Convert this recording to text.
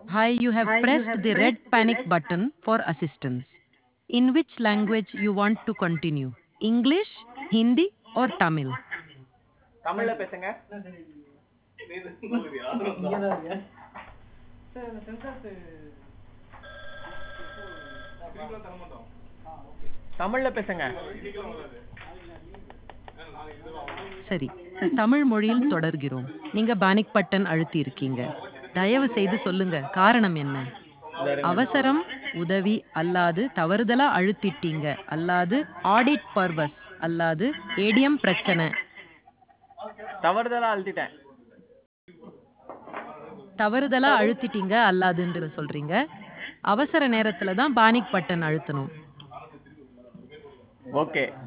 Hi, you have pressed the red panic button for assistance. In which language you want to continue? English, Hindi, or Tamil? தமிழ்ல பேசுங்க தமிழ்ல பேசுங்க சரி தமிழ் மொழியில் தொடர்கிறோம் நீங்க பானிக் பட்டன் அழுத்தி இருக்கீங்க தயவு செய்து சொல்லுங்க காரணம் என்ன அவசரம் உதவி அல்லாது தவறுதலா அழுத்திட்டீங்க அல்லாது ஆடிட் பர்பஸ் அல்லாது ஏடிஎம் பிரச்சனை தவறுதலா அழுத்திட்டேன் தவறுதலா அழுத்திட்டீங்க அல்லாதுன்ற சொல்றீங்க அவசர நேரத்துல தான் பானிக் பட்டன் அழுத்தணும் ஓகே